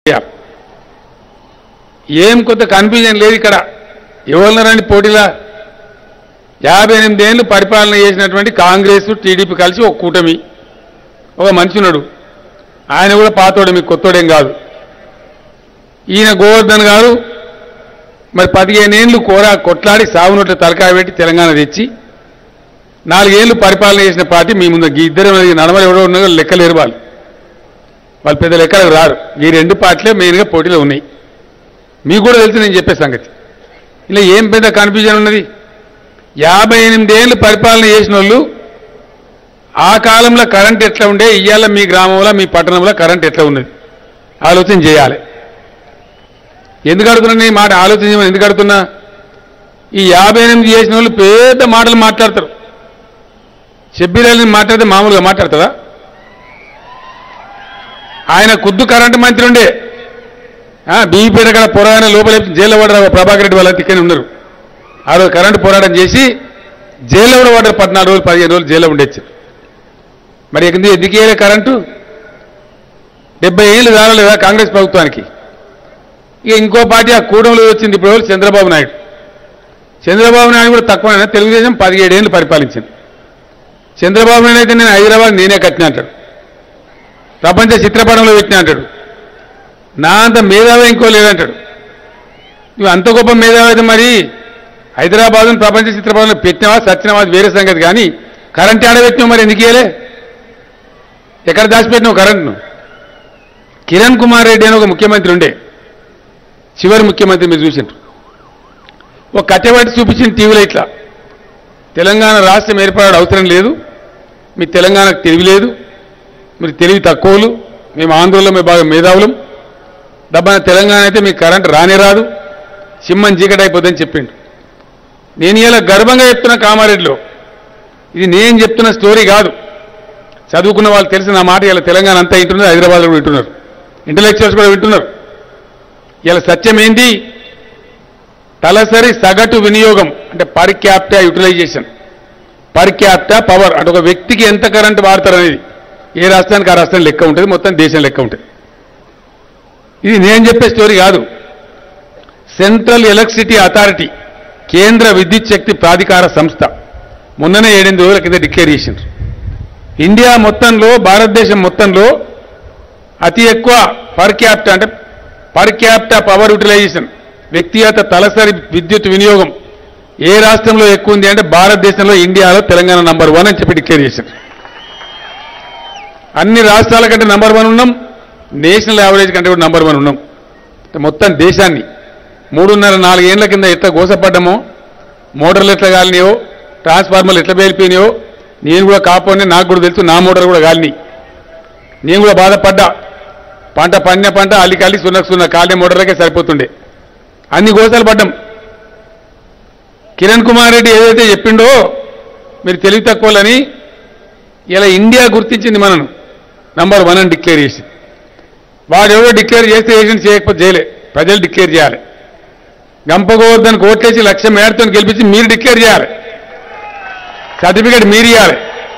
చేయాలి ఏం కొంత కన్ఫ్యూజన్ లేదు ఇక్కడ ఎవరున్నారండి పోటీలా యాభై ఎనిమిది ఏళ్ళు పరిపాలన చేసినటువంటి కాంగ్రెస్ టీడీపీ కలిసి ఒక కూటమి ఒక మనిషి ఉన్నాడు ఆయన కూడా పాతోడే మీకు కొత్తోడేం కాదు ఈయన గోవర్ధన్ గారు మరి పదిహేను ఏళ్ళు కూర కొట్లాడి సాగునోట్ల తలకాయ పెట్టి తెలంగాణ తెచ్చి నాలుగేళ్లు పరిపాలన చేసిన పార్టీ మీ ముందు ఈ ఇద్దరు నడమలు ఎవరో ఉన్నారో లెక్కలేరు వాళ్ళు వాళ్ళు పెద్ద లెక్కలకు రారు ఈ రెండు పార్టీలే మెయిన్గా పోటీలో ఉన్నాయి మీకు కూడా తెలుసు నేను చెప్పే సంగతి ఇలా ఏం పెద్ద కన్ఫ్యూజన్ ఉన్నది యాభై ఎనిమిది ఏళ్ళు పరిపాలన చేసిన వాళ్ళు ఆ కాలంలో కరెంట్ ఎట్లా ఉండే ఇవాళ మీ గ్రామంలో మీ పట్టణంలో కరెంట్ ఎట్లా ఉన్నది ఆలోచన చేయాలి ఎందుకు అడుగుతున్నా నీ మాట ఆలోచన చేయమని ఎందుకు అడుగుతున్నా ఈ యాభై ఎనిమిది చేసిన వాళ్ళు పెద్ద మాటలు మాట్లాడతారు షబ్బీరాలని మాట్లాడితే మామూలుగా మాట్లాడతారా ఆయన కుద్దు కరెంటు మంత్రి ఉండే బీపీడ కాడ పోరాడిన లోపల జైల్లో పడ్డారు ప్రభాకర్ రెడ్డి వాళ్ళ తిక్కని ఉన్నారు ఆ రోజు కరెంటు పోరాటం చేసి జైల్లో కూడా పడ్డారు పద్నాలుగు రోజులు పదిహేను రోజులు జైల్లో ఉండొచ్చు మరి ఎందుకు ఎందుకు వేయలే కరెంటు డెబ్బై ఏళ్ళు రాలేదా కాంగ్రెస్ ప్రభుత్వానికి ఇక ఇంకో పార్టీ ఆ కూడంలో వచ్చింది ఇప్పుడు ఎవరు? చంద్రబాబు నాయుడు చంద్రబాబు నాయుడు కూడా తక్కువ తెలుగుదేశం పదిహేడేళ్ళు పరిపాలించింది చంద్రబాబు నాయుడు అయితే నేను హైదరాబాద్ నేనే కట్టిన అంటాడు ప్రపంచ చిత్రపటంలో పెట్టిన అంటాడు నా అంత మేధావి ఇంకో లేదంటాడు నువ్వు అంత గొప్ప మేధావి అయితే మరి హైదరాబాద్ ప్రపంచ చిత్రపటంలో పెట్టినావా సచ్చినావా అది వేరే సంగతి కానీ కరెంట్ ఆడబెట్టినావు మరి ఎందుకు ఇయ్యలే ఎక్కడ దాచిపెట్టినావు కరెంట్ను కిరణ్ కుమార్ రెడ్డి అని ఒక ముఖ్యమంత్రి ఉండే చివరి ముఖ్యమంత్రి మీరు చూసిండ్రు ఒక కట్టెబట్టి చూపించిన టీవీలో ఇట్లా తెలంగాణ రాష్ట్రం ఏర్పడే అవసరం లేదు మీ తెలంగాణకు తెలివి లేదు మీరు తెలివి తక్కువలు మేము ఆంధ్రలో మేము బాగా మేధావులం డబ్బా తెలంగాణ అయితే మీకు కరెంట్ రానే రాదు సింహం చీకటి అయిపోతుందని చెప్పిండు నేను ఇలా గర్వంగా చెప్తున్న కామారెడ్డిలో ఇది నేను చెప్తున్న స్టోరీ కాదు చదువుకున్న వాళ్ళు తెలిసిన నా మాట ఇలా తెలంగాణ అంతా వింటున్నారు హైదరాబాద్లో కూడా వింటున్నారు ఇంటలెక్చువల్స్ కూడా వింటున్నారు ఇలా సత్యం ఏంటి తలసరి సగటు వినియోగం అంటే per capita utilization per capita power అంటే ఒక వ్యక్తికి ఎంత కరెంట్ వాడతారనేది ఏ రాష్ట్రానికి ఆ రాష్ట్రం లెక్క ఉంటుంది మొత్తం దేశం లెక్క ఉంటుంది ఇది నేను చెప్పే స్టోరీ కాదు సెంట్రల్ ఎలక్ట్రిసిటీ అథారిటీ కేంద్ర విద్యుత్ శక్తి ప్రాధికార సంస్థ మొన్ననే ఏడెనిమిది రోజుల కింద డిక్లేర్ చేసిండ్రు ఇండియా మొత్తంలో భారతదేశం మొత్తంలో అతి ఎక్కువ పర్ క్యాప్టా అంటే పర్ క్యాప్టా పవర్ యూటిలైజేషన్ వ్యక్తిగత తలసరి విద్యుత్ వినియోగం ఏ రాష్ట్రంలో ఎక్కువ ఉంది అంటే భారతదేశంలో ఇండియాలో తెలంగాణ నంబర్ వన్ అని చెప్పి డిక్లేర్ చేశారు అన్ని రాష్ట్రాల కంటే నంబర్ వన్ ఉన్నాం నేషనల్ యావరేజ్ కంటే కూడా నంబర్ వన్ ఉన్నాం మొత్తం దేశాన్ని మూడున్నర నాలుగేళ్ల కింద ఎట్లా గోసపడ్డామో మోటార్లు ఎట్లా కాలినాయో ట్రాన్స్ఫార్మర్లు ఎట్లా పేలిపోయినాయో నేను కూడా కాపోనే నాకు కూడా తెలుసు నా మోటార్ కూడా కాలినాయి నేను కూడా బాధపడ్డా పంట పన్య పంట అల్లికి అల్లి సున్నకు సున్న కాలే మోటార్లకే సరిపోతుండే అన్ని గోసాలు పడ్డాం కిరణ్ కుమార్ రెడ్డి ఏదైతే చెప్పిండో మీరు తెలివి తక్కువలని ఇలా ఇండియా గుర్తించింది మనను నంబర్ వన్ అని డిక్లేర్ చేసి వాడు ఎవరో డిక్లేర్ చేస్తే ఏజెంట్ చేయకపోతే చేయలే ప్రజలు డిక్లేర్ చేయాలి గంపగోవర్ధన్ కోట్లేసి లక్ష మేడతో గెలిపించి మీరు డిక్లేర్ చేయాలి సర్టిఫికేట్ మీరు ఇవ్వాలి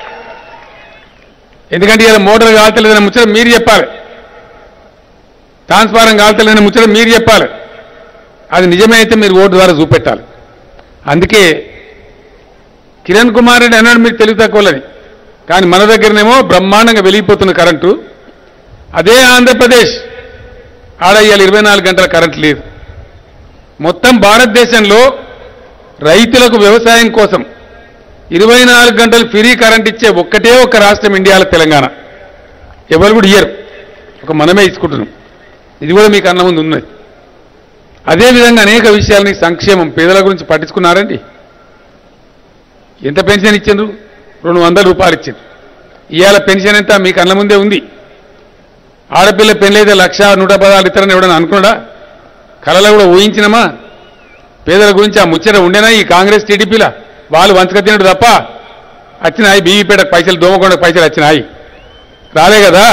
ఎందుకంటే ఇలా మోటార్ కాల్తలేదని ముచ్చట మీరు చెప్పాలి ట్రాన్స్ఫారం కాల్తలేదని ముచ్చట మీరు చెప్పాలి అది నిజమే అయితే మీరు ఓటు ద్వారా చూపెట్టాలి అందుకే కిరణ్ కుమార్ రెడ్డి అన్నాడు మీరు తెలివి తక్కువలని కానీ మన దగ్గరనేమో బ్రహ్మాండంగా వెలిగిపోతున్న కరెంటు అదే ఆంధ్రప్రదేశ్ ఆడ ఇవాళ ఇరవై నాలుగు గంటల కరెంట్ లేదు మొత్తం భారతదేశంలో రైతులకు వ్యవసాయం కోసం ఇరవై నాలుగు గంటలు ఫ్రీ కరెంట్ ఇచ్చే ఒక్కటే ఒక్క రాష్ట్రం ఇండియాలో తెలంగాణ ఎవరు కూడా ఇయ్యరు ఒక మనమే ఇచ్చుకుంటున్నాం ఇది కూడా మీకు అన్న ముందు ఉన్నది అదేవిధంగా అనేక విషయాలని సంక్షేమం పేదల గురించి పట్టించుకున్నారండి ఎంత పెన్షన్ ఇచ్చిండ్రు రెండు వందల రూపాయలు ఇచ్చిండ్రు ఇవాళ పెన్షన్ ఎంత మీకు అన్న ముందే ఉంది ఆడపిల్ల పెళ్ళైతే లక్ష నూట పదహారు ఇతరని ఎవడని అనుకున్నాడా కళలో కూడా ఊహించినమా పేదల గురించి ఆ ముచ్చట ఉండేనా ఈ కాంగ్రెస్ టీడీపీలా వాళ్ళు వంచక తినడు తప్ప వచ్చినాయి బీవీపేటకు పైసలు దోమకొండకు పైసలు వచ్చినాయి రాలే కదా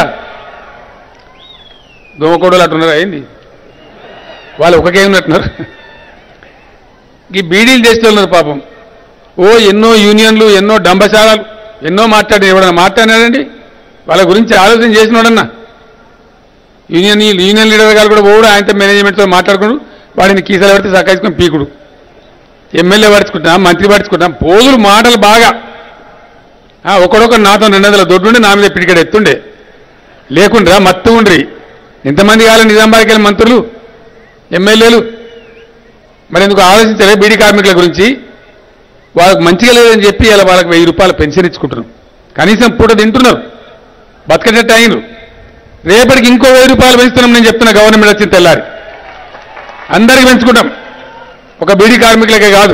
దోమకొండలు అట్టున్నారు అయింది వాళ్ళు ఒకకే ఉన్నట్టున్నారు ఈ బీడీలు చేస్తున్నారు పాపం ఓ ఎన్నో యూనియన్లు ఎన్నో డంబశాలాలు ఎన్నో మాట్లాడి ఎవడన్నా మాట్లాడినాడండి వాళ్ళ గురించి ఆలోచన చేసినోడన్నా యూనియన్ యూనియన్ లీడర్ గారు కూడా పోడు ఆయనతో మేనేజ్మెంట్తో మాట్లాడుకుని వాడిని కీసలు పెడితే సక్కాయించుకొని పీకుడు ఎమ్మెల్యే పడుచుకుంటున్నాం మంత్రి పడుచుకుంటున్నాం పోదులు మాటలు బాగా ఆ, ఒకడొకడు నాతో రెండు వందల దొడ్డుండి నా మీద పిడికడ ఎత్తుండే లేకుండా మత్తు ఉండ్రి ఎంతమంది కావాలి నిజామాబాద్కి వెళ్ళి మంత్రులు ఎమ్మెల్యేలు మరి ఎందుకు ఆలోచించలే బీడీ కార్మికుల గురించి వాళ్ళకి మంచిగా లేదని చెప్పి ఇలా వాళ్ళకి వెయ్యి రూపాయలు పెన్షన్ ఇచ్చుకుంటున్నాం కనీసం పూట తింటున్నారు బతకటట్టు అయినరు రేపటికి ఇంకో వెయ్యి రూపాయలు పెంచుతున్నాం నేను చెప్తున్నా గవర్నమెంట్ వచ్చిన తెల్లారి అందరికి పెంచుకుంటాం ఒక బీడీ కార్మికులకే కాదు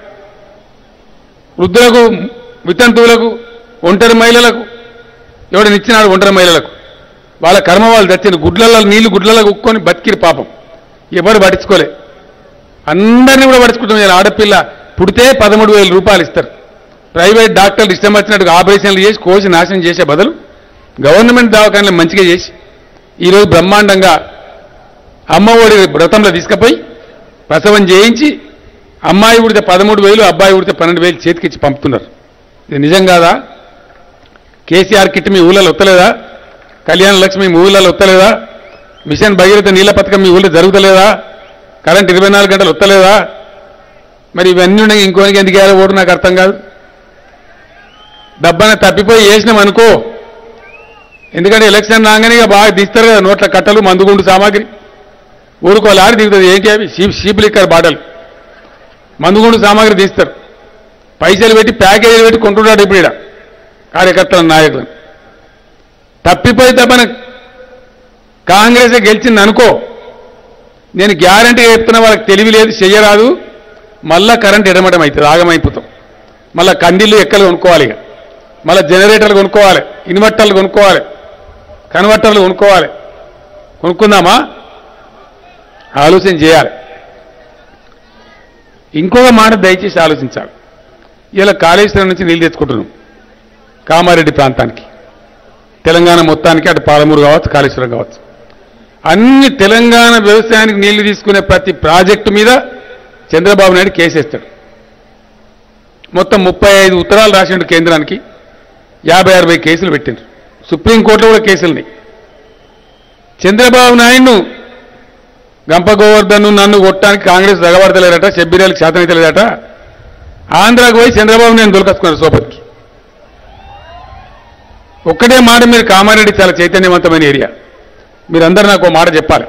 వృద్ధులకు వితంతువులకు ఒంటరి మహిళలకు ఎవడనిచ్చినాడు ఒంటరి మహిళలకు వాళ్ళ కర్మ వాళ్ళు తెచ్చిన గుడ్లలో నీళ్లు గుడ్లలో ఉక్కొని బతికిరు పాపం ఎవరు పట్టించుకోలే అందరినీ కూడా పట్టించుకుంటాం నేను ఆడపిల్ల పుడితే పదమూడు వేల రూపాయలు ఇస్తారు ప్రైవేట్ డాక్టర్లు ఇష్టం వచ్చినట్టుగా ఆపరేషన్లు చేసి కోసి నాశనం చేసే బదులు గవర్నమెంట్ దవాఖానలు మంచిగా చేసి ఈరోజు బ్రహ్మాండంగా అమ్మఒడి వ్రతంలో తీసుకుపోయి ప్రసవం చేయించి అమ్మాయి ఉడితే పదమూడు వేలు అబ్బాయి ఉడితే పన్నెండు వేలు చేతికిచ్చి పంపుతున్నారు ఇది నిజం కాదా కేసీఆర్ కిట్ మీ ఊళ్ళలో వస్తలేదా కళ్యాణ లక్ష్మి మీ ఊళ్ళలో వస్తలేదా మిషన్ భగీరథ నీళ్ళ పథకం మీ ఊళ్ళో జరుగుతలేదా కరెంట్ ఇరవై నాలుగు గంటలు వస్తలేదా మరి ఇవన్నీ ఉన్నాయి ఇంకోనికి ఎందుకు వేయాలో ఓటు నాకు అర్థం కాదు డబ్బన తప్పిపోయి వేసినాం అనుకో ఎందుకంటే ఎలక్షన్ రాగానే ఇక బాగా తీస్తారు కదా నోట్ల కట్టలు మందుగుండు సామాగ్రి ఊరుకో లారీ దిగుతుంది ఏంటి అవి షీప్ షీప్ లిక్కర్ బాటలు మందుగుండు సామాగ్రి తీస్తారు పైసలు పెట్టి ప్యాకేజీలు పెట్టి కొంటున్నాడు ఇప్పుడు ఈడ కార్యకర్తల నాయకులు తప్పిపోయి తప్పన కాంగ్రెస్ గెలిచింది అనుకో నేను గ్యారంటీగా చెప్తున్నా వాళ్ళకి తెలివి లేదు చెయ్యరాదు మళ్ళా కరెంట్ ఎడమటం అవుతుంది ఆగమైపోతాం మళ్ళా కందిళ్ళు ఎక్కలు కొనుక్కోవాలి ఇక మళ్ళీ జనరేటర్లు కొనుక్కోవాలి ఇన్వర్టర్లు కొనుక్కోవాలి కన్వర్టర్లు కొనుక్కోవాలి కొనుక్కుందామా ఆలోచన చేయాలి ఇంకొక మాట దయచేసి ఆలోచించాలి ఇలా కాళేశ్వరం నుంచి నీళ్ళు తెచ్చుకుంటున్నాం కామారెడ్డి ప్రాంతానికి తెలంగాణ మొత్తానికి అటు పాలమూరు కావచ్చు కాళేశ్వరం కావచ్చు అన్ని తెలంగాణ వ్యవసాయానికి నీళ్లు తీసుకునే ప్రతి ప్రాజెక్టు మీద చంద్రబాబు నాయుడు కేసేస్తాడు మొత్తం ముప్పై ఐదు ఉత్తరాలు రాసిండు కేంద్రానికి యాభై అరవై కేసులు పెట్టిండ్రు సుప్రీంకోర్టులో కూడా కేసులున్నాయి చంద్రబాబు నాయుడును గంప గోవర్ధన్ నన్ను కొట్టడానికి కాంగ్రెస్ దగబడతలేరట షబ్బీరాలకు శాతమైతలేదట ఆంధ్రాకు పోయి చంద్రబాబు నేను దొరకసుకున్నారు సోపతికి ఒక్కటే మాట మీరు కామారెడ్డి చాలా చైతన్యవంతమైన ఏరియా మీరందరూ నాకు ఒక మాట చెప్పాలి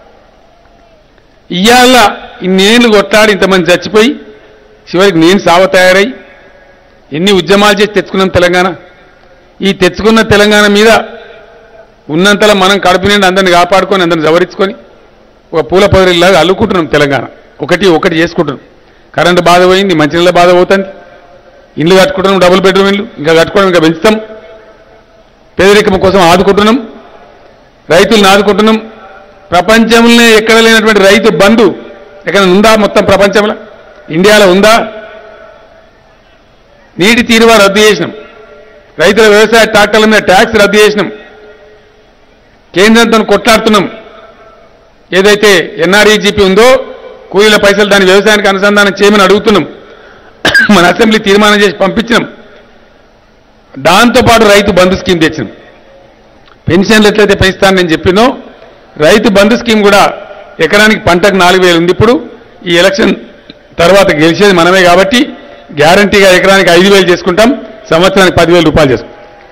ఇవాళ ఇన్నేళ్ళు కొట్లాడి ఇంతమంది చచ్చిపోయి చివరికి నేను సావ తయారై ఎన్ని ఉద్యమాలు చేసి తెచ్చుకున్నాం తెలంగాణ ఈ తెచ్చుకున్న తెలంగాణ మీద ఉన్నంతలో మనం కడుపు నిండి అందరిని కాపాడుకొని అందరిని జవరించుకొని ఒక పూల పొదరిలాగా అల్లుకుంటున్నాం తెలంగాణ ఒకటి ఒకటి చేసుకుంటున్నాం కరెంటు బాధ పోయింది మంచినీళ్ళ బాధ పోతుంది ఇండ్లు కట్టుకుంటున్నాం డబుల్ బెడ్రూమ్ ఇల్లు ఇంకా కట్టుకోవడం ఇంకా పెంచుతాం పేదరికం కోసం ఆదుకుంటున్నాం రైతులను ఆదుకుంటున్నాం ప్రపంచంలోనే ఎక్కడ లేనటువంటి రైతు బంధు ఎక్కడ ఉందా మొత్తం ప్రపంచంలో ఇండియాలో ఉందా నీటి తీరువా రద్దు చేసినాం రైతుల వ్యవసాయ ట్రాక్టర్ల మీద ట్యాక్స్ రద్దు చేసినాం కేంద్రంతో కొట్లాడుతున్నాం ఏదైతే ఎన్ఆర్ఈజీపీ ఉందో కూలీల పైసలు దాని వ్యవసాయానికి అనుసంధానం చేయమని అడుగుతున్నాం మన అసెంబ్లీ తీర్మానం చేసి పంపించినాం దాంతోపాటు రైతు బంధు స్కీమ్ తెచ్చినాం పెన్షన్లు ఎట్లయితే పెంచుతానని నేను చెప్పినో రైతు బంధు స్కీమ్ కూడా ఎకరానికి పంటకు నాలుగు వేలు ఉంది ఇప్పుడు ఈ ఎలక్షన్ తర్వాత గెలిచేది మనమే కాబట్టి గ్యారంటీగా ఎకరానికి ఐదు వేలు చేసుకుంటాం సంవత్సరానికి పదివేల రూపాయలు చేసుకుంటాం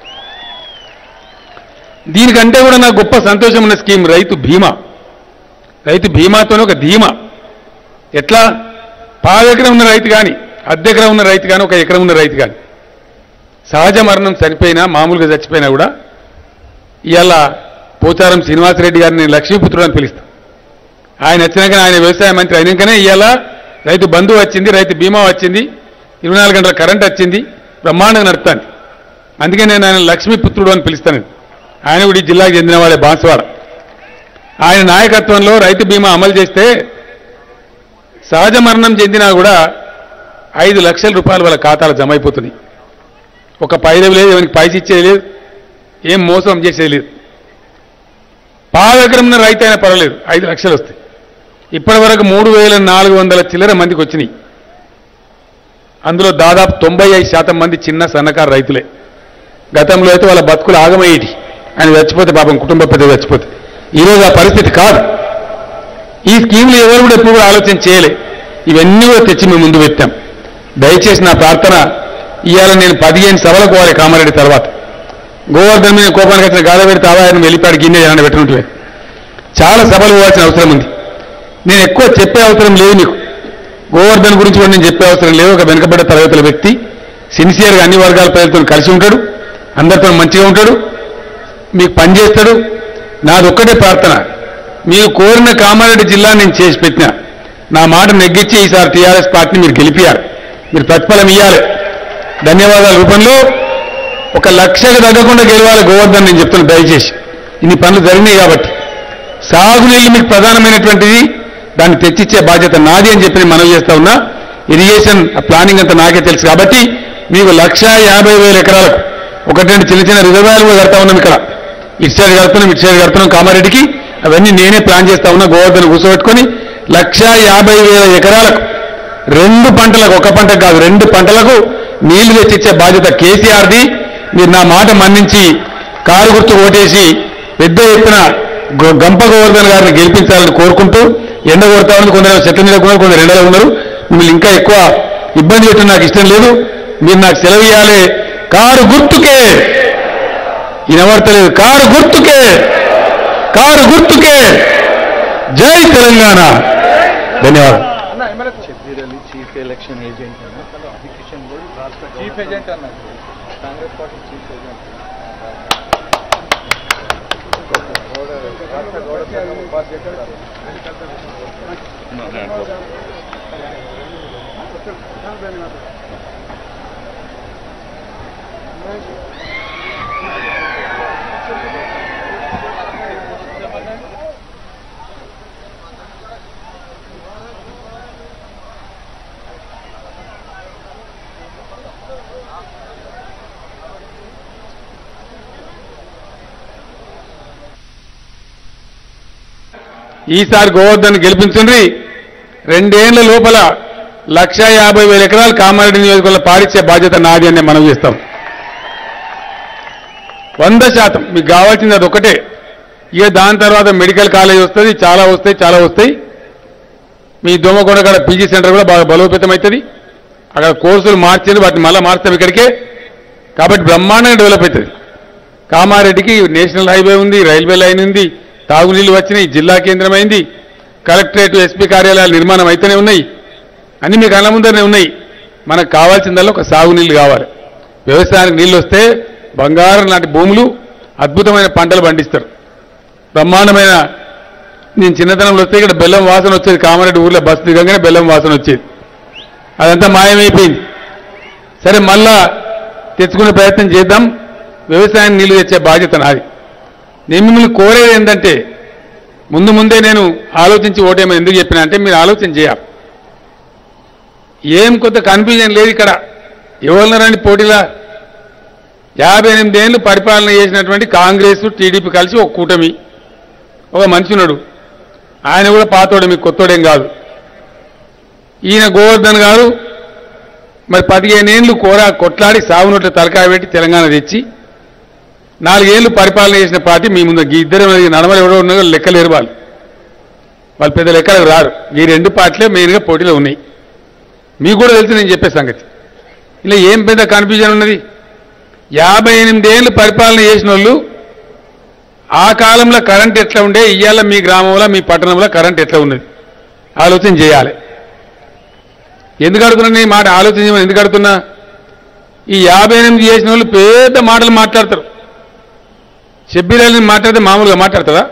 దీనికంటే కూడా నాకు గొప్ప సంతోషం ఉన్న స్కీమ్ రైతు బీమా రైతు బీమాతోనే ఒక ధీమా ఎట్లా పావు ఎకరం ఉన్న రైతు కానీ అద్దెకరం ఉన్న రైతు కానీ ఒక ఎకరం ఉన్న రైతు కానీ సహజ మరణం చనిపోయినా మామూలుగా చచ్చిపోయినా కూడా ఇవాళ పోచారం శ్రీనివాసరెడ్డి గారిని నేను లక్ష్మీపుత్రుడు అని పిలుస్తాను ఆయన వచ్చినాక ఆయన వ్యవసాయ మంత్రి అయినాకనే ఇవాళ రైతు బంధు వచ్చింది రైతు బీమా వచ్చింది ఇరవై నాలుగు గంటల కరెంట్ వచ్చింది బ్రహ్మాండంగా నడుపుతాను అందుకే నేను ఆయన లక్ష్మీపుత్రుడు అని పిలుస్తాను ఆయన కూడా ఈ జిల్లాకు చెందినవాడే బాన్సువాడ ఆయన నాయకత్వంలో రైతు బీమా అమలు చేస్తే సహజ మరణం చెందినా కూడా ఐదు లక్షల రూపాయలు వాళ్ళ ఖాతాలో జమ అయిపోతున్నాయి ఒక పైదవి లేదు ఎవరికి పైసి ఇచ్చేది లేదు ఏం మోసం చేసేది లేదు పాదగ్రం రైతు అయినా పర్వాలేదు ఐదు లక్షలు వస్తాయి ఇప్పటి వరకు మూడు వేల నాలుగు వందల చిల్లర మందికి వచ్చినాయి అందులో దాదాపు తొంభై ఐదు శాతం మంది చిన్న సన్నకారు రైతులే గతంలో అయితే వాళ్ళ బతుకులు ఆగమయ్యేటి ఆయన చచ్చిపోతే పాపం కుటుంబ పెద్ద చచ్చిపోతే ఈరోజు ఆ పరిస్థితి కాదు ఈ స్కీమ్లు ఎవరు కూడా ఎప్పుడు కూడా ఆలోచన చేయలే ఇవన్నీ కూడా తెచ్చి మేము ముందు పెట్టాం దయచేసి నా ప్రార్థన ఇవాళ నేను పదిహేను సభలకు పోవాలి కామారెడ్డి తర్వాత గోవర్ధన్ మీద కోపానికి వచ్చిన గాథ పెడితే ఆదాయాన్ని వెళ్ళిపాడు గిన్నె ఏమైనా పెట్టుకుంటే చాలా సభలు పోవాల్సిన అవసరం ఉంది నేను ఎక్కువ చెప్పే అవసరం లేదు నీకు గోవర్ధన్ గురించి కూడా నేను చెప్పే అవసరం లేదు ఒక వెనుకబడ్డ తరగతుల వ్యక్తి సిన్సియర్గా అన్ని వర్గాల ప్రజలతో కలిసి ఉంటాడు అందరితో మంచిగా ఉంటాడు మీకు పనిచేస్తాడు నాది ఒక్కటే ప్రార్థన మీరు కోరిన కామారెడ్డి జిల్లా నేను చేసి పెట్టిన నా మాట నెగ్గించి ఈసారి టీఆర్ఎస్ పార్టీని మీరు గెలిపియాలి మీరు ప్రతిఫలం ఇవ్వాలి ధన్యవాదాల రూపంలో ఒక లక్షకు తగ్గకుండా గెలవాలి గోవర్ధన్ నేను చెప్తున్నా దయచేసి ఇన్ని పనులు జరిగినాయి కాబట్టి సాగునీళ్ళు మీకు ప్రధానమైనటువంటిది దాన్ని తెచ్చిచ్చే బాధ్యత నాది అని చెప్పి నేను మనవి చేస్తా ఉన్నా ఇరిగేషన్ ప్లానింగ్ అంతా నాకే తెలుసు కాబట్టి మీకు లక్ష యాభై వేల ఎకరాలకు ఒకటి రెండు చిన్న చిన్న రిజర్వాయర్లు కూడా కడతా ఉన్నాం ఇక్కడ ఇటు సైడ్ కడుతున్నాం ఇటు సైడ్ కడుతున్నాం కామారెడ్డికి అవన్నీ నేనే ప్లాన్ చేస్తా ఉన్నా గోవర్ధన్ కూర్చోబెట్టుకొని లక్ష యాభై వేల ఎకరాలకు రెండు పంటలకు ఒక పంటకు కాదు రెండు పంటలకు నీళ్లు తెచ్చిచ్చే బాధ్యత కేసీఆర్ది మీరు నా మాట మన్నించి కారు గుర్తు ఓటేసి పెద్ద ఎత్తున గో- గంప గోవర్ధన్ గారిని గెలిపించాలని కోరుకుంటూ ఎండ కొడతా ఉంది కొందరు చెట్ల మీద ఉన్నారు కొందరు ఎండలో ఉన్నారు మిమ్మల్ని ఇంకా ఎక్కువ ఇబ్బంది పెట్టడం నాకు ఇష్టం లేదు మీరు నాకు సెలవు ఇవ్వాలి కారు గుర్తుకే వినబడతలేదు కారు గుర్తుకే కారు గుర్తుకే జై తెలంగాణ ధన్యవాదాలు షబ్బీర్ చీఫ్ ఎలక్షన్ ఏజెంట్ అన్న కిషన్ గౌడ్ రాష్ట్ర చీఫ్ ఏజెంట్ అన్న కాంగ్రెస్ పార్టీ చీఫ్ ఏజెంట్ రాష్ట్ర గౌడ సంఘం ఉపాధ్యక్షుడు ఈసారి గోవర్ధన్ గెలిపించండి రెండేళ్ల లోపల లక్ష యాభై వేల ఎకరాలు కామారెడ్డి నియోజకవర్గంలో పాలిచ్చే బాధ్యత నాది అని మనం చేస్తాం వంద శాతం మీకు కావాల్సింది అది ఒకటే ఇక దాని తర్వాత మెడికల్ కాలేజ్ వస్తుంది చాలా వస్తాయి చాలా వస్తాయి మీ దోమకొండ కాడ పీజీ సెంటర్ కూడా బాగా బలోపేతం అవుతుంది అక్కడ కోర్సులు మార్చింది వాటిని మళ్ళీ మార్చాం ఇక్కడికే కాబట్టి బ్రహ్మాండంగా డెవలప్ అవుతుంది కామారెడ్డికి నేషనల్ హైవే ఉంది రైల్వే లైన్ ఉంది తాగునీళ్లు వచ్చినాయి జిల్లా కేంద్రమైంది కలెక్టరేట్ ఎస్పీ కార్యాలయాలు నిర్మాణం అయితేనే ఉన్నాయి అన్ని మీకు కళ్ళ ముందరనే ఉన్నాయి మనకు కావాల్సిందల్లా ఒక సాగునీళ్లు కావాలి వ్యవసాయానికి నీళ్లు వస్తే బంగారం లాంటి భూములు అద్భుతమైన పంటలు పండిస్తారు బ్రహ్మాండమైన నేను చిన్నతనంలో వస్తే ఇక్కడ బెల్లం వాసన వచ్చేది కామారెడ్డి ఊర్లో బస్సు దిగంగానే బెల్లం వాసన వచ్చేది అదంతా మాయమైపోయింది సరే మళ్ళా తెచ్చుకునే ప్రయత్నం చేద్దాం వ్యవసాయాన్ని నీళ్లు తెచ్చే బాధ్యత నాది నేను మిమ్మల్ని కోరేది ఏంటంటే ముందు ముందే నేను ఆలోచించి ఓటేమని ఎందుకు చెప్పినా అంటే మీరు ఆలోచన చేయాలి ఏం కొంత కన్ఫ్యూజన్ లేదు ఇక్కడ ఎవరున్నారండి పోటీలా యాభై ఎనిమిది ఏళ్ళు పరిపాలన చేసినటువంటి కాంగ్రెస్ టీడీపీ కలిసి ఒక కూటమి ఒక మనిషి ఉన్నాడు ఆయన కూడా పాతోడే మీకు కొత్తోడేం కాదు ఈయన గోవర్ధన్ గారు మరి పదిహేను ఏళ్ళు కోరా కొట్లాడి సాగునోట్ల తలకాయ పెట్టి తెలంగాణ తెచ్చి నాలుగేళ్లు పరిపాలన చేసిన పార్టీ మీ ముందు ఈ ఇద్దరు నడమలు ఎవరో ఉన్నారో లెక్కలేరు వాళ్ళు వాళ్ళు పెద్ద లెక్కలకు రారు ఈ రెండు పార్టీలే మెయిన్గా పోటీలో ఉన్నాయి మీకు కూడా తెలుసు నేను చెప్పే సంగతి ఇలా ఏం పెద్ద కన్ఫ్యూజన్ ఉన్నది యాభై ఎనిమిది ఏళ్ళు పరిపాలన చేసిన వాళ్ళు ఆ కాలంలో కరెంట్ ఎట్లా ఉండే ఇవాళ మీ గ్రామంలో మీ పట్టణంలో కరెంట్ ఎట్లా ఉన్నది ఆలోచన చేయాలి ఎందుకు అడుగుతున్నా నీ మాట ఆలోచన చేయమని ఎందుకు అడుగుతున్నా ఈ యాభై ఎనిమిది చేసిన వాళ్ళు పెద్ద మాటలు మాట్లాడతారు షబ్బీరాలని మాట్లాడితే మామూలుగా మాట్లాడతారా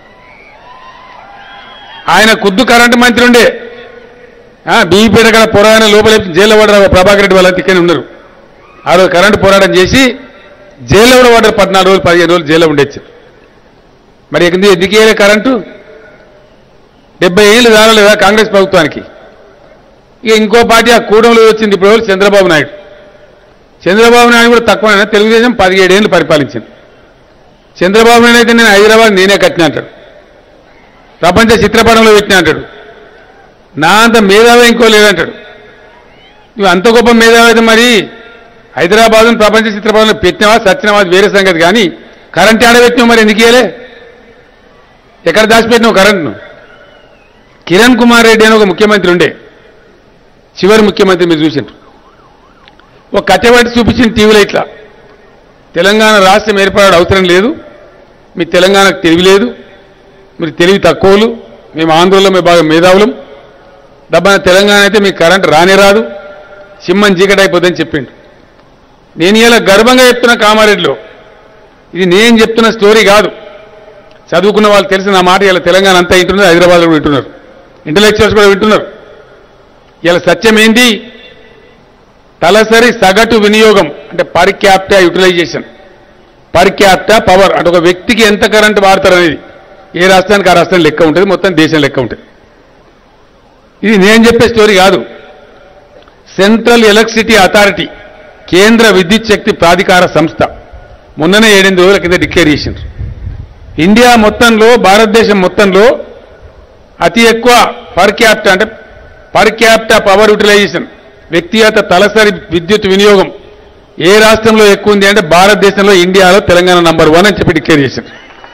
ఆయన కుద్దు కరెంటు మంత్రి ఉండే బీపీడ కాడ పోరాడిన లోపల జైల్లో పడ్డారు ప్రభాకర్ రెడ్డి వాళ్ళ ఇక్కడే ఉన్నారు ఆ రోజు కరెంటు పోరాటం చేసి జైల్లో కూడా పడ్డారు పద్నాలుగు రోజులు పదిహేను రోజులు జైల్లో ఉండొచ్చు మరి ఎందుకు ఎందుకు వేయలే కరెంటు డెబ్బై ఏళ్ళు దారలేదా కాంగ్రెస్ ప్రభుత్వానికి ఇక ఇంకో పార్టీ ఆ కూడంలో వచ్చింది ఇప్పుడు ఎవరు? చంద్రబాబు నాయుడు చంద్రబాబు నాయుడు కూడా తక్కువ తెలుగుదేశం పదిహేడేళ్ళు పరిపాలించింది చంద్రబాబు నాయుడు అయితే నేను హైదరాబాద్ నేనే కట్టిన అంటాడు ప్రపంచ చిత్రపటంలో పెట్టిన అంటాడు నా అంత మేధావి ఇంకో లేదంటాడు నువ్వు అంత గొప్ప మేధావి అయితే మరి హైదరాబాద్ ప్రపంచ చిత్రపటంలో పెట్టినవా సచ్చినవా అది వేరే సంగతి కానీ కరెంట్ ఆడ పెట్టినావు మరి ఎందుకు ఇయ్యలే ఎక్కడ దాచిపెట్టినావు కరెంట్ను కిరణ్ కుమార్ రెడ్డి అని ఒక ముఖ్యమంత్రి ఉండే చివరి ముఖ్యమంత్రి మీరు చూసిండ్రు ఒక కట్టెబట్టి చూపించిన టీవీలో ఇట్లా తెలంగాణ రాష్ట్రం ఏర్పడే అవసరం లేదు మీ తెలంగాణకు తెలివి లేదు మీరు తెలివి తక్కువలు మేము ఆంధ్రలో మేము బాగా మేధావులం డబ్బా తెలంగాణ అయితే మీకు కరెంట్ రానే రాదు సింహం చీకటి అయిపోతుందని చెప్పిండు నేను ఇలా గర్వంగా చెప్తున్న కామారెడ్డిలో ఇది నేను చెప్తున్న స్టోరీ కాదు చదువుకున్న వాళ్ళు తెలిసిన నా మాట ఇలా తెలంగాణ అంతా వింటున్నారు హైదరాబాద్లో కూడా వింటున్నారు ఇంటలెక్చువల్స్ కూడా వింటున్నారు ఇలా సత్యం ఏంటి తలసరి సగటు వినియోగం అంటే per capita utilization per capita power అంటే ఒక వ్యక్తికి ఎంత కరెంట్ వాడతారు అనేది ఏ రాష్ట్రానికి ఆ రాష్ట్రం లెక్క ఉంటుంది మొత్తం దేశం లెక్క ఉంటుంది ఇది నేను చెప్పే స్టోరీ కాదు సెంట్రల్ ఎలక్ట్రిసిటీ అథారిటీ కేంద్ర విద్యుత్ శక్తి ప్రాధికార సంస్థ మొన్ననే ఏడెనిమిది రోజుల కింద డిక్లేర్ చేసిండ్రు ఇండియా మొత్తంలో భారతదేశం మొత్తంలో అతి ఎక్కువ పర్ క్యాప్టా అంటే పర్ క్యాప్టా పవర్ యూటిలైజేషన్ వ్యక్తిగత తలసరి విద్యుత్ వినియోగం ఏ రాష్ట్రంలో ఎక్కువ ఉంది అంటే భారతదేశంలో ఇండియాలో తెలంగాణ నంబర్ వన్ అని చెప్పి డిక్లేర్ చేశారు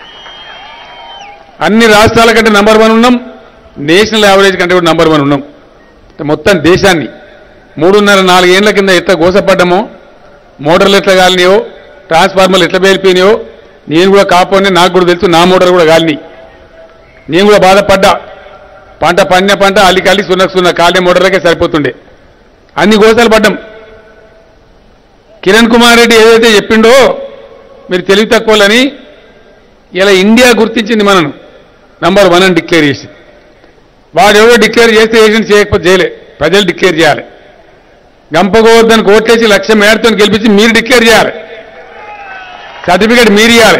అన్ని రాష్ట్రాల కంటే నంబర్ వన్ ఉన్నాం నేషనల్ యావరేజ్ కంటే కూడా నంబర్ వన్ ఉన్నాం అంటే మొత్తం దేశాన్ని మూడున్నర నాలుగేళ్ల కింద ఎట్లా గోసపడ్డామో మోటార్లు ఎట్లా కాలినాయో ట్రాన్స్ఫార్మర్లు ఎట్లా పేలిపోయినాయో నేను కూడా కాపోనే నాకు కూడా తెలుసు నా మోటార్ కూడా కాలినాయి నేను కూడా బాధపడ్డా పంట పండిన పంట అల్లి కల్లి సున్న సున్న కాలిన మోటార్లకే సరిపోతుండే అన్ని గోసాలు పడ్డాం కిరణ్ కుమార్ రెడ్డి ఏదైతే చెప్పిండో మీరు తెలివి తక్కువలని ఇలా ఇండియా గుర్తించింది మనను నంబర్ వన్ అని డిక్లేర్ చేసి వాడు ఎవరో డిక్లేర్ చేస్తే ఏజెంట్ చేయకపోతే చేయలే ప్రజలు డిక్లేర్ చేయాలి గంపగోవర్ధన్ కోట్లేసి లక్ష మేడతో గెలిపించి మీరు డిక్లేర్ చేయాలి సర్టిఫికేట్ మీరు ఇవ్వాలి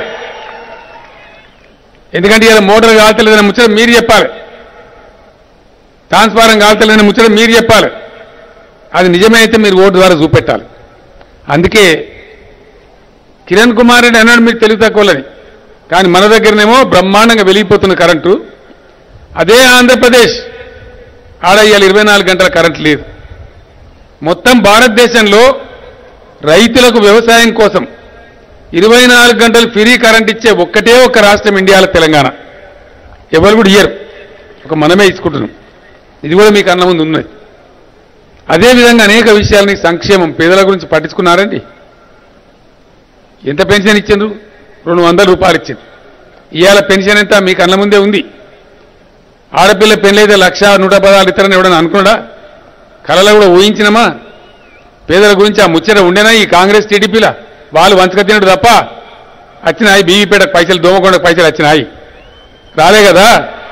ఎందుకంటే ఇలా మోటార్ కాల్తలేదని ముచ్చట మీరు చెప్పాలి ట్రాన్స్ఫారం కాల్తలేదని ముచ్చట మీరు చెప్పాలి అది నిజమే అయితే మీరు ఓటు ద్వారా చూపెట్టాలి అందుకే కిరణ్ కుమార్ రెడ్డి అన్నాడు మీరు తెలివి తక్కువలని కానీ మన దగ్గరనేమో బ్రహ్మాండంగా వెలిగిపోతున్న కరెంటు అదే ఆంధ్రప్రదేశ్ ఆడ ఇవాళ ఇరవై నాలుగు గంటల కరెంట్ లేదు మొత్తం భారతదేశంలో రైతులకు వ్యవసాయం కోసం ఇరవై నాలుగు గంటలు ఫ్రీ కరెంట్ ఇచ్చే ఒక్కటే ఒక్క రాష్ట్రం ఇండియాలో తెలంగాణ ఎవరు కూడా ఇయ్యరు ఒక మనమే ఇచ్చుకుంటున్నాం ఇది కూడా మీకు అన్న ముందు ఉన్నది అదేవిధంగా అనేక విషయాలని సంక్షేమం పేదల గురించి పట్టించుకున్నారండి ఎంత పెన్షన్ ఇచ్చిండ్రు రెండు వందల రూపాయలు ఇచ్చిండ్రు ఇవాళ పెన్షన్ ఎంత మీకు అన్న ముందే ఉంది ఆడపిల్ల పెళ్ళైతే లక్ష నూట పదహారు ఇతరని ఎవడని అనుకున్నాడా కళలో కూడా ఊహించినమా పేదల గురించి ఆ ముచ్చట ఉండేనా ఈ కాంగ్రెస్ టీడీపీలా వాళ్ళు వంచక తినడు తప్ప వచ్చినాయి బీవీపేటకు పైసలు దోమకొండకు పైసలు వచ్చినాయి రాలే కదా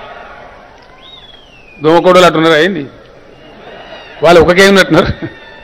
దోమకొండలు అట్టున్నారు అయింది వాళ్ళు ఒకకే ఉన్నట్టున్నారు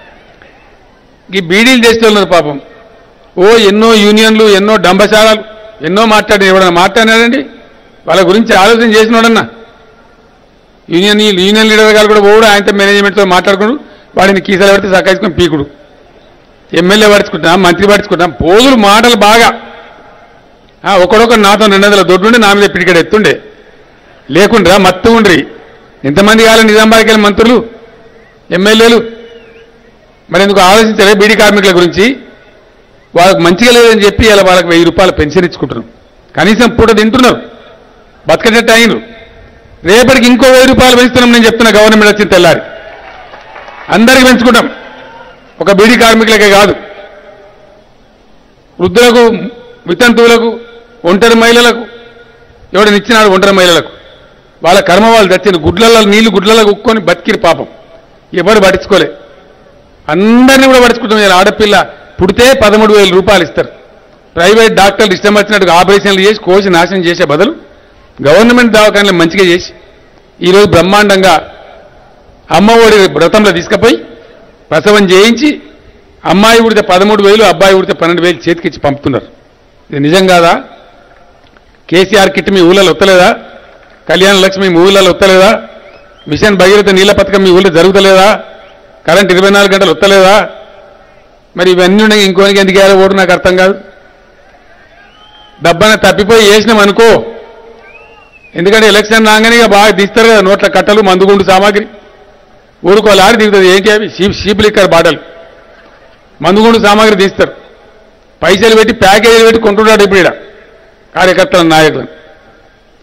ఈ బీడీలు చేస్తే ఉన్నారు పాపం ఓ ఎన్నో యూనియన్లు ఎన్నో డంబశాలలు ఎన్నో మాట్లాడి ఎవడన్నా మాట్లాడినాడండి వాళ్ళ గురించి ఆలోచన చేసినోడన్నా యూనియన్ యూనియన్ లీడర్ గారు కూడా పోడు ఆయనతో మేనేజ్మెంట్తో మాట్లాడుకుడు వాడిని కీసలు పెడితే సకాయించుకొని పీకుడు ఎమ్మెల్యే పడుచుకుంటాం మంత్రి పడుచుకుంటాం పోదులు మాటలు బాగా ఆ, ఒకడొకడు నాతో రెండు వందల దొడ్డుండి నా మీద పిడికడ ఎత్తుండే లేకుండా మత్తు ఉండ్రి ఎంతమంది కావాలి నిజామాబాద్కి వెళ్ళిన మంత్రులు ఎమ్మెల్యేలు మరి ఎందుకు ఆలోచించలే బీడీ కార్మికుల గురించి వాళ్ళకి మంచిగా లేదని చెప్పి ఇలా వాళ్ళకి వెయ్యి రూపాయలు పెన్షన్ ఇచ్చుకుంటున్నాం కనీసం పూట తింటున్నారు బతకటట్టు అయినరు రేపటికి ఇంకో వెయ్యి రూపాయలు పెంచుతున్నాం నేను చెప్తున్నా గవర్నమెంట్ వచ్చిన తెల్లారి అందరికి పెంచుకుంటాం ఒక బీడీ కార్మికులకే కాదు వృద్ధులకు వితంతువులకు ఒంటరి మహిళలకు ఎవడనిచ్చినాడు ఒంటరి మహిళలకు వాళ్ళ కర్మ వాళ్ళు తెచ్చిన గుడ్లలో నీళ్లు గుడ్లలో కుక్కొని బతికిరు పాపం ఎవరు పట్టించుకోలే అందరినీ కూడా పట్టించుకుంటాం ఇలా ఆడపిల్ల పుడితే పదమూడు వేల రూపాయలు ఇస్తారు ప్రైవేట్ డాక్టర్లు ఇష్టం వచ్చినట్టుగా ఆపరేషన్లు చేసి కోసి నాశనం చేసే బదులు గవర్నమెంట్ దవాఖానలు మంచిగా చేసి ఈరోజు బ్రహ్మాండంగా అమ్మఒడి వ్రతంలో తీసుకుపోయి ప్రసవం చేయించి అమ్మాయి ఉడితే పదమూడు వేలు అబ్బాయి ఉడితే పన్నెండు వేలు చేతికిచ్చి పంపుతున్నారు ఇది నిజం కాదా కేసీఆర్ కిట్ మీ ఊళ్ళలో వత్తలేదా కళ్యాణ లక్ష్మి మీ ఊళ్ళలో వత్తలేదా మిషన్ భగీరథ నీళ్ల పథకం మీ ఊళ్ళో జరుగుతలేదా కరెంట్ ఇరవై నాలుగు గంటలు వత్తలేదా మరి ఇవన్నీ ఉన్నాయి ఇంకోనికి ఎందుకు వేయాలో ఓటు నాకు అర్థం కాదు డబ్బాన తప్పిపోయి వేసినాం అనుకో ఎందుకంటే ఎలక్షన్ రాగానే ఇక బాగా తీస్తారు కదా నోట్ల కట్టలు మందుగుండు సామాగ్రి ఊరుకో లారీ దిగుతుంది ఏంటి అవి షీప్ షీప్ లిక్కర్ బాటలు మందుగుండు సామాగ్రి తీస్తారు పైసలు పెట్టి ప్యాకేజీలు పెట్టి కొంటున్నాడు ఇప్పుడు ఈడ కార్యకర్తల నాయకులను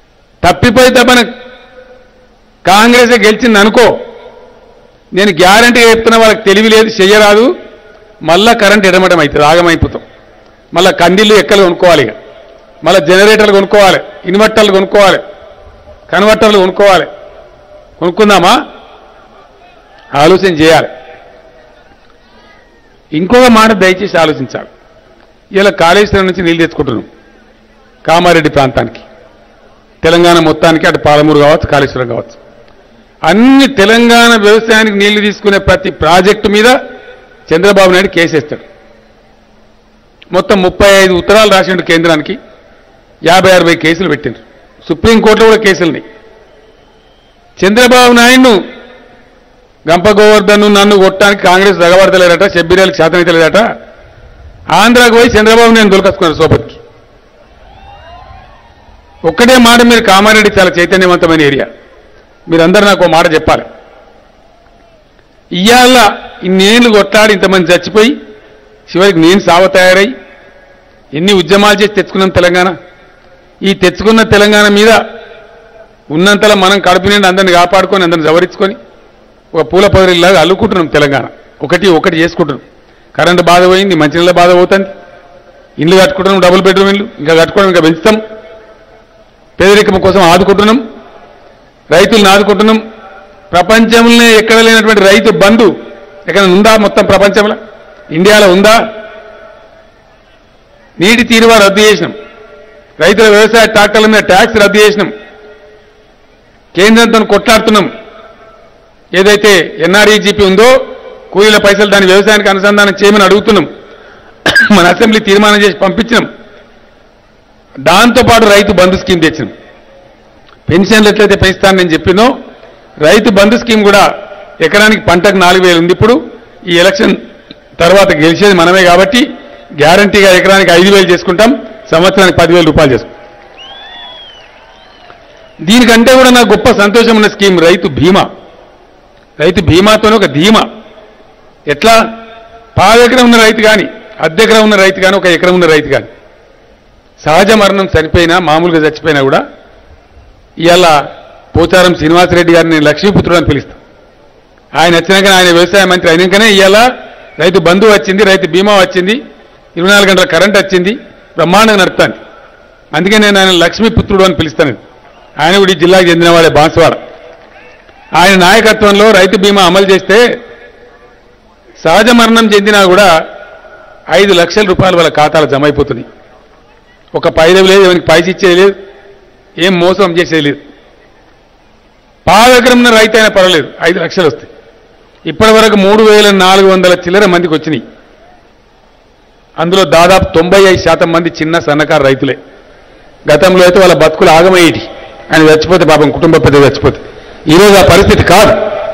తప్పిపోయి తప్పన కాంగ్రెస్ గెలిచింది అనుకో నేను గ్యారంటీగా చెప్తున్నా వాళ్ళకి తెలివి లేదు చెయ్యరాదు మళ్ళా కరెంట్ ఎడమటం అవుతుంది ఆగమైపోతాం మళ్ళా కండిళ్ళు ఎక్కలు కొనుక్కోవాలి ఇక మళ్ళా జనరేటర్లు కొనుక్కోవాలి ఇన్వర్టర్లు కొనుక్కోవాలి కన్వర్టర్లు కొనుక్కోవాలి కొనుక్కుందామా ఆలోచన చేయాలి ఇంకొక మాట దయచేసి ఆలోచించాలి ఇలా కాళేశ్వరం నుంచి నీళ్ళు తెచ్చుకుంటున్నాం కామారెడ్డి ప్రాంతానికి తెలంగాణ మొత్తానికి అటు పాలమూరు కావచ్చు కాళేశ్వరం కావచ్చు అన్ని తెలంగాణ వ్యవసాయానికి నీళ్లు తీసుకునే ప్రతి ప్రాజెక్టు మీద చంద్రబాబు నాయుడు కేసేస్తాడు మొత్తం ముప్పై ఐదు ఉత్తరాలు రాసిండు కేంద్రానికి యాభై అరవై కేసులు పెట్టిండ్రు సుప్రీంకోర్టులో కూడా కేసులున్నాయి చంద్రబాబు నాయుడును గంప గోవర్ధన్ నన్ను కొట్టడానికి కాంగ్రెస్ దగబడతలేదట షబ్బీరాలకు శాతమైతలేదట ఆంధ్రాకు పోయి చంద్రబాబు నేను దొరకసుకున్నారు సోపతికి ఒక్కటే మాట మీరు కామారెడ్డి చాలా చైతన్యవంతమైన ఏరియా మీరందరూ నాకు ఓ మాట చెప్పాలి ఇవాళ ఇన్నేళ్ళు కొట్లాడి ఇంతమంది చచ్చిపోయి చివరికి నేను సావ తయారై ఎన్ని ఉద్యమాలు చేసి తెచ్చుకున్నాం తెలంగాణ ఈ తెచ్చుకున్న తెలంగాణ మీద ఉన్నంతలో మనం కడుపు నిండి అందరిని కాపాడుకొని అందరిని జవరించుకొని ఒక పూల పొదరిలాగా అల్లుకుంటున్నాం తెలంగాణ ఒకటి ఒకటి చేసుకుంటున్నాం కరెంటు బాధ పోయింది మంచినీళ్ళ బాధ పోతుంది ఇండ్లు కట్టుకుంటున్నాం డబుల్ బెడ్రూమ్ ఇల్లు ఇంకా కట్టుకోవడం ఇంకా పెంచుతాం పేదరికం కోసం ఆదుకుంటున్నాం రైతులను ఆదుకుంటున్నాం ప్రపంచంలోనే ఎక్కడ లేనటువంటి రైతు బంధు ఎక్కడ ఉందా మొత్తం ప్రపంచంలో ఇండియాలో ఉందా నీటి తీరువా రద్దు చేసినాం రైతుల వ్యవసాయ ట్రాక్టర్ల మీద ట్యాక్స్ రద్దు చేసినాం కేంద్రంతో కొట్లాడుతున్నాం ఏదైతే ఎన్ఆర్ఈజీపీ ఉందో కూలీల పైసలు దాని వ్యవసాయానికి అనుసంధానం చేయమని అడుగుతున్నాం మన అసెంబ్లీ తీర్మానం చేసి పంపించినాం దాంతోపాటు రైతు బంధు స్కీమ్ తెచ్చినాం పెన్షన్లు ఎట్లయితే పెంచుతానని నేను చెప్పినో రైతు బంధు స్కీమ్ కూడా ఎకరానికి పంటకు నాలుగు వేలు ఉంది ఇప్పుడు ఈ ఎలక్షన్ తర్వాత గెలిచేది మనమే కాబట్టి గ్యారంటీగా ఎకరానికి ఐదు వేలు చేసుకుంటాం సంవత్సరానికి పదివేల రూపాయలు చేసుకుంటాం దీనికంటే కూడా నాకు గొప్ప సంతోషం ఉన్న స్కీమ్ రైతు బీమా రైతు బీమాతోనే ఒక ధీమా ఎట్లా పాదెకరం ఉన్న రైతు కానీ అద్దెకరం ఉన్న రైతు కానీ ఒక ఎకరం ఉన్న రైతు కానీ సహజ మరణం చనిపోయినా మామూలుగా చచ్చిపోయినా కూడా ఇవాళ పోచారం శ్రీనివాసరెడ్డి గారిని నేను లక్ష్మీపుత్రుడు అని పిలుస్తాను ఆయన వచ్చినాక ఆయన వ్యవసాయ మంత్రి అయినాకనే ఇవాళ రైతు బంధు వచ్చింది రైతు బీమా వచ్చింది ఇరవై నాలుగు గంటల కరెంట్ వచ్చింది బ్రహ్మాండంగా నడుపుతాను అందుకే నేను ఆయన లక్ష్మీపుత్రుడు అని పిలుస్తాను ఆయన కూడా ఈ జిల్లాకు చెందినవాడే బాన్స్వాడ ఆయన నాయకత్వంలో రైతు బీమా అమలు చేస్తే సహజ మరణం చెందినా కూడా ఐదు లక్షల రూపాయలు వాళ్ళ ఖాతాలో జమ అయిపోతున్నాయి ఒక పైదవి లేదు ఎవరికి పైసి ఇచ్చేది లేదు ఏం మోసం చేసేది లేదు పాదగ్రమణ రైతు అయినా పర్వాలేదు ఐదు లక్షలు వస్తాయి ఇప్పటి వరకు మూడు వేల నాలుగు వందల చిల్లర మందికి వచ్చినాయి అందులో దాదాపు తొంభై ఐదు శాతం మంది చిన్న సన్నకారు రైతులే గతంలో అయితే వాళ్ళ బతుకులు ఆగమయ్యేటి ఆయన చచ్చిపోతే పాపం కుటుంబ పెద్ద చచ్చిపోతే ఈరోజు ఆ పరిస్థితి కాదు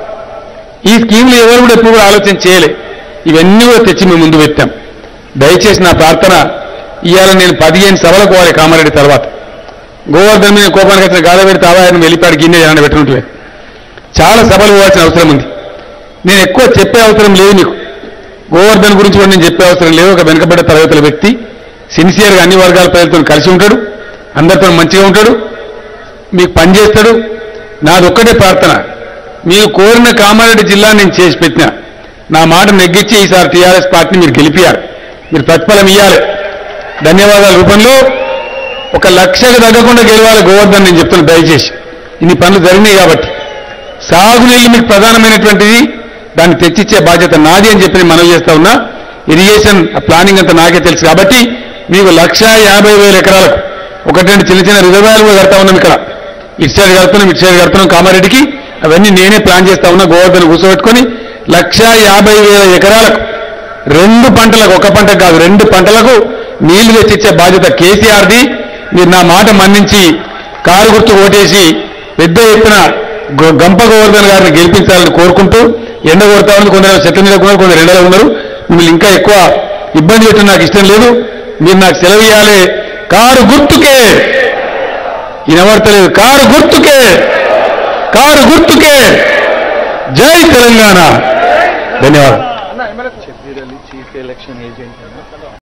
ఈ స్కీమ్లు ఎవరు కూడా ఎప్పుడు కూడా ఆలోచన చేయలే ఇవన్నీ కూడా తెచ్చి మేము ముందు పెట్టాం దయచేసి నా ప్రార్థన ఇవాళ నేను పదిహేను సభలకు పోవాలి కామారెడ్డి తర్వాత గోవర్ధన్ మీద కోపానికి వచ్చిన గాథ పెడితే ఆవాయన వెళ్ళిపాడు గిన్నె ఏమైనా పెట్టుకుంటే చాలా సభలు పోవాల్సిన అవసరం ఉంది నేను ఎక్కువ చెప్పే అవసరం లేదు నీకు గోవర్ధన్ గురించి కూడా నేను చెప్పే అవసరం లేదు ఒక వెనుకబడ్డ తరగతుల వ్యక్తి సిన్సియర్గా అన్ని వర్గాల ప్రజలతో కలిసి ఉంటాడు అందరితో మంచిగా ఉంటాడు మీకు పనిచేస్తాడు నాది ఒక్కటే ప్రార్థన మీరు కోరిన కామారెడ్డి జిల్లా నేను చేసి పెట్టిన నా మాట నెగ్గించి ఈసారి టీఆర్ఎస్ పార్టీని మీరు గెలిపియాలి మీరు ప్రతిఫలం ఇవ్వాలి ధన్యవాదాల రూపంలో ఒక లక్షకు తగ్గకుండా గెలవాలి గోవర్ధన్ నేను చెప్తున్నా దయచేసి ఇన్ని పనులు జరిగినాయి కాబట్టి సాగునీళ్ళు మీకు ప్రధానమైనటువంటిది దాన్ని తెచ్చిచ్చే బాధ్యత నాది అని చెప్పి నేను మనవి చేస్తా ఉన్నా ఇరిగేషన్ ప్లానింగ్ అంతా నాకే తెలుసు కాబట్టి మీకు లక్ష యాభై వేల ఎకరాలకు ఒకటి రెండు చిన్న చిన్న రిజర్వాయర్లు కూడా కడతా ఉన్నాం ఇక్కడ ఇటు సైడ్ కడుతున్నాం ఇటు సైడ్ కడుతున్నాం కామారెడ్డికి అవన్నీ నేనే ప్లాన్ చేస్తా ఉన్నా గోవర్ధన్ కూర్చోబెట్టుకొని లక్ష యాభై వేల ఎకరాలకు రెండు పంటలకు ఒక పంట కాదు రెండు పంటలకు నీళ్లు తెచ్చిచ్చే బాధ్యత కేసీఆర్ది మీరు నా మాట మన్నించి కారు గుర్తు ఓటేసి పెద్ద ఎత్తున గొ- గంప గోవర్ధన్ గారిని గెలిపించాలని కోరుకుంటూ ఎండ కొడతా ఉంది కొందరు చెట్ల మీద ఉన్నారు కొందరు ఎండలో ఉన్నారు మిమ్మల్ని ఇంకా ఎక్కువ ఇబ్బంది పెట్టడం నాకు ఇష్టం లేదు మీరు నాకు సెలవు ఇవ్వాలి కారు గుర్తుకే వినబడతలేదు కారు గుర్తుకే కారు గుర్తుకే జై తెలంగాణ ధన్యవాదాలు Shabbir Ali chief election agent